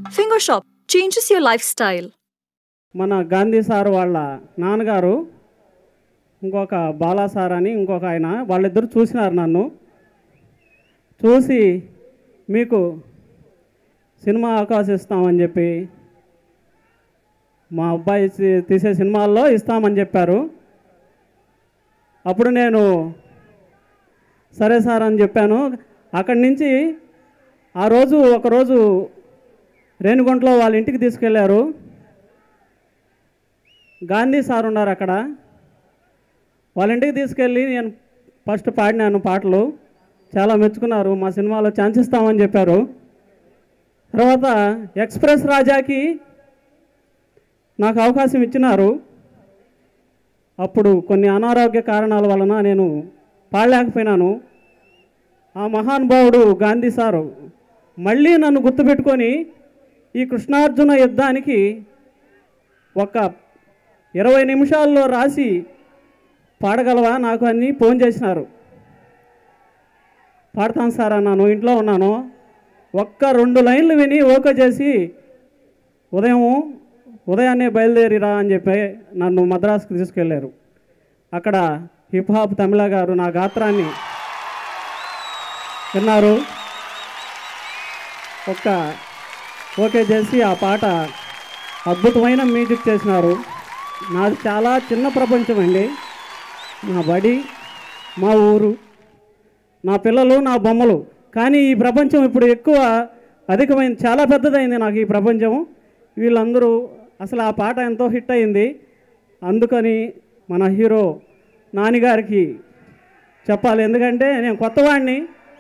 Finger Shop changes your lifestyle. మన Gandhi sir వాళ్ళ నాన్నగారు ఇంకొక బాలా సార్ అని ఇంకొక ఆయన వాళ్ళిద్దరు చూసినారు నన్ను చూసి మీకు సినిమా అవకాశం ఇస్తామని చెప్పి మా అబ్బాయి తీ- తీసే సినిమాల్లో ఇస్తామని చెప్పారు అప్పుడు నేను సరే సార్ అని చెప్పాను అక్కడి నుంచి ఆ రోజు ఒకరోజు రేణిగుంటలో వాళ్ళ ఇంటికి తీసుకెళ్లారు గాంధీ సార్ ఉన్నారు అక్కడ వాళ్ళ ఇంటికి తీసుకెళ్ళి నేను ఫస్ట్ పాడినాను పాటలు చాలా మెచ్చుకున్నారు మా సినిమాలో ఛాన్స్ ఇస్తామని చెప్పారు తర్వాత ఎక్స్ప్రెస్ రాజాకి నాకు అవకాశం ఇచ్చినారు అప్పుడు కొన్ని అనారోగ్య కారణాల వలన నేను పాడలేకపోయినాను ఆ మహానుభావుడు గాంధీ సారు మళ్ళీ నన్ను గుర్తుపెట్టుకొని ఈ కృష్ణార్జున యుద్ధానికి ఒక ఇరవై నిమిషాల్లో రాసి పాడగలవా నాకు అని ఫోన్ చేసినారు పాడతాను సార్ అన్నాను ఇంట్లో ఉన్నాను ఒక్క రెండు లైన్లు విని ఓకే చేసి ఉదయం ఉదయాన్నే బయలుదేరిరా అని చెప్పి నన్ను మద్రాసుకు తీసుకెళ్ళారు అక్కడ హిప్ హాప్ తమిళ గారు నా గాత్రాన్ని విన్నారు ఒక్క ఓకే చేసి ఆ పాట అద్భుతమైన మ్యూజిక్ చేసినారు నాది చాలా చిన్న ప్రపంచం అండి నా బడి మా ఊరు నా పిల్లలు నా బొమ్మలు కానీ ఈ ప్రపంచం ఇప్పుడు ఎక్కువ అధికమైంది చాలా పెద్దదైంది నాకు ఈ ప్రపంచం వీళ్ళందరూ అసలు ఆ పాట ఎంతో హిట్ అయింది అందుకని మన హీరో నానిగారికి చెప్పాలి ఎందుకంటే నేను కొత్తవాడిని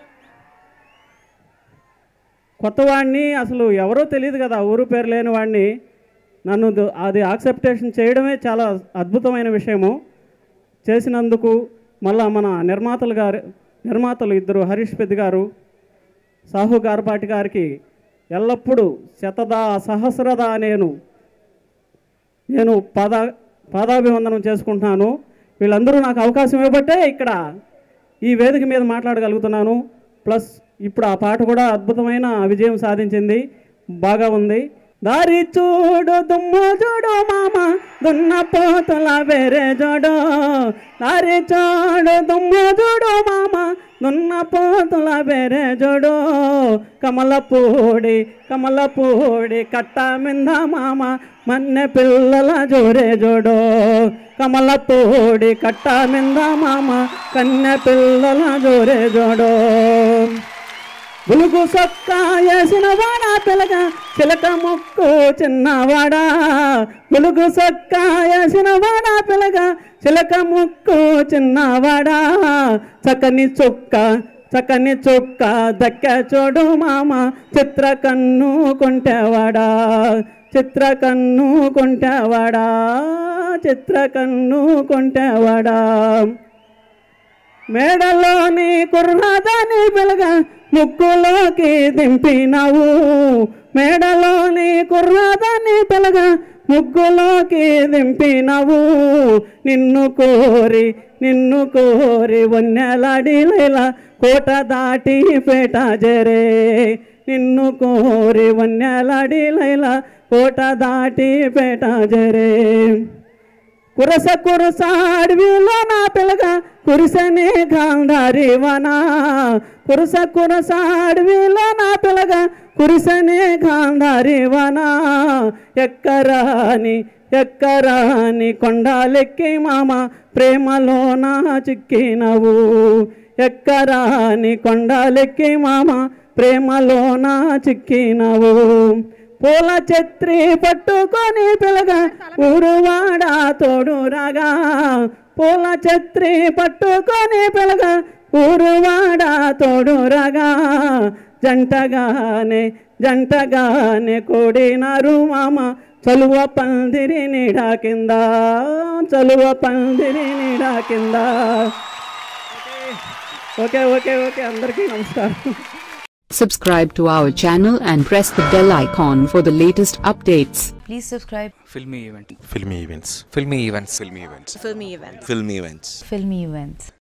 కొత్తవాడిని అసలు ఎవరో తెలియదు కదా ఊరు పేరు లేని వాడిని నన్ను ద- అది యాక్సెప్టేషన్ చేయడమే చాలా అద్భుతమైన విషయము చేసినందుకు మళ్ళా మన నిర్మాతలు గారు నిర్మాతలు ఇద్దరు హరీష్ పెద్ద గారు సాహు గారపాటి గారికి ఎల్లప్పుడూ శతదా సహస్రదా నేను నేను పాద పాదాభివందనం చేసుకుంటున్నాను వీళ్ళందరూ నాకు అవకాశం ఇవ్వబట్టే ఇక్కడ ఈ వేదిక మీద మాట్లాడగలుగుతున్నాను ప్లస్ ఇప్పుడు ఆ పాట కూడా అద్భుతమైన విజయం సాధించింది బాగా ఉంది దారి చూడు దుమ్ము చూడు మామ దున్న పోతల వేరే జోడు దారి చూడు దుమ్ము చూడు మామ దున్న పోతల వేరే జోడు కమలపూడి కమలపూడి కట్ట మింద మామ మన్నె పిల్లల జోరే జోడో కమలపూడి కట్ట మింద మామ కన్నె పిల్లల జోరే జోడో బులుగు సొక్క వేసిన వాడా పిలక చిలక ముక్కు చిన్నవాడా బులుగు సొక్క వేసిన వాడా పిలక చిలక ముక్కు చిన్నవాడా చక్కని చొక్క చక్కని చొక్క దక్క చూడు మామ చిత్ర కన్ను కొంటేవాడా చిత్ర కన్ను కొంటేవాడా చిత్ర కన్ను కొంటేవాడా మేడలోని కుర్రాదాని పిలగ ముక్కులోకి దింపినావు మేడలోని కుర్రాదాని పిలగ ముగ్గులోకి దింపినావు నిన్ను కోరి నిన్ను కోరి వన్నెలాడి లేలా కోట దాటి పేట జరే నిన్ను కోరి వన్నెలాడి లేలా కోట దాటి పేట జరే కురస కురస అడవిలో నా పిల్లగ కురిసనే గాంధారి వనా కురస కురస అడవిలో నా పిల్లగ కురిసనే గాంధారి వనా ఎక్కరాని ఎక్కరాని కొండాలెక్కి మామ ప్రేమలో నా చిక్కినవు ఎక్కరాని కొండాలెక్కి మామ ప్రేమలో నా చిక్కినవు పూల ఛత్రి పట్టుకొని పిలగా ఊరువాడ తోడు రాగా పూల ఛత్రి పట్టుకొని పిలగా ఊరువాడ తోడు రాగా జంటగానే జంటగానే కూడినారు మామ చలువ పందిరి నీడా కింద చలువ పందిరి నీడా కింద ఓకే ఓకే ఓకే అందరికీ నమస్కారం Subscribe to our channel and press the bell icon for the latest updates. Please subscribe filmy event filmy events filmy events filmy events Filmy Events. filmy events Filmy Events.